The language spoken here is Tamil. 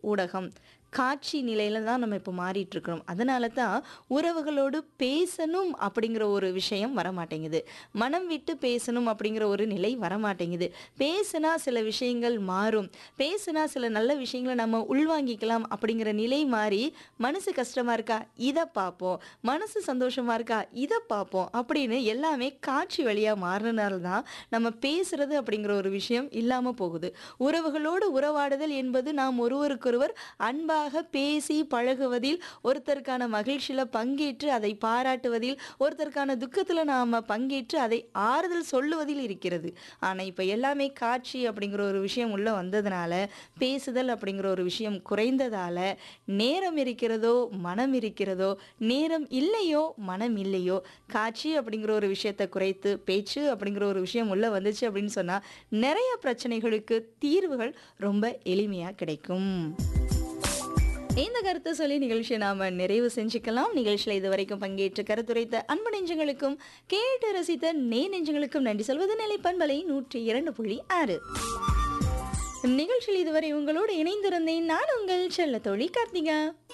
ஊடகம் காட்சி நிலையில தான் நம்ம இப்போ மாறிட்டு இருக்கிறோம் அதனால தான் உறவுகளோடு பேசணும் அப்படிங்கிற ஒரு விஷயம் வரமாட்டேங்குது மனம் விட்டு பேசணும் அப்படிங்கிற ஒரு நிலை வரமாட்டேங்குது பேசினா சில விஷயங்கள் மாறும் பேசினா சில நல்ல விஷயங்களை நம்ம உள்வாங்கிக்கலாம் அப்படிங்கிற நிலை மாறி மனசு கஷ்டமா இருக்கா இதை பார்ப்போம் மனசு சந்தோஷமா இருக்கா இதை பார்ப்போம் அப்படின்னு எல்லாமே காட்சி வழியாக மாறினால தான் நம்ம பேசுறது அப்படிங்கிற ஒரு விஷயம் இல்லாமல் போகுது உறவுகளோடு உறவாடுதல் என்பது நாம் ஒருவருக்கொருவர் அன்பாக பேசி பழகுவதில் ஒருத்தருக்கான மகிழ்ச்சியில் பங்கேற்று அதை பாராட்டுவதில் ஒருத்தருக்கான துக்கத்தில் நாம் பங்கேற்று அதை ஆறுதல் சொல்லுவதில் இருக்கிறது ஆனால் இப்போ எல்லாமே காட்சி அப்படிங்கிற ஒரு விஷயம் உள்ளே வந்ததுனால பேசுதல் அப்படிங்கிற ஒரு விஷயம் குறைந்ததால நேரம் இருக்கிறதோ மனம் இருக்கிறதோ நேரம் இல்லையோ மனம் இல்லையோ காட்சி அப்படிங்கிற ஒரு விஷயத்தை குறைத்து பேச்சு அப்படிங்கிற ஒரு விஷயம் உள்ள வந்துச்சு அப்படின்னு சொன்னா நிறைய பிரச்சனைகளுக்கு தீர்வுகள் ரொம்ப எளிமையா கிடைக்கும் இந்த கருத்தை சொல்லி நிகழ்ச்சியை நாம நிறைவு செஞ்சுக்கலாம் நிகழ்ச்சியில் இதுவரைக்கும் பங்கேற்று கருத்துரைத்த அன்பு நெஞ்சங்களுக்கும் கேட்டு ரசித்த நே நெஞ்சங்களுக்கும் நன்றி சொல்வது நிலை பண்பலை நூற்றி இரண்டு புள்ளி ஆறு நிகழ்ச்சியில் இதுவரை உங்களோடு இணைந்திருந்தேன் நான் உங்கள் செல்ல தோழி கார்த்திகா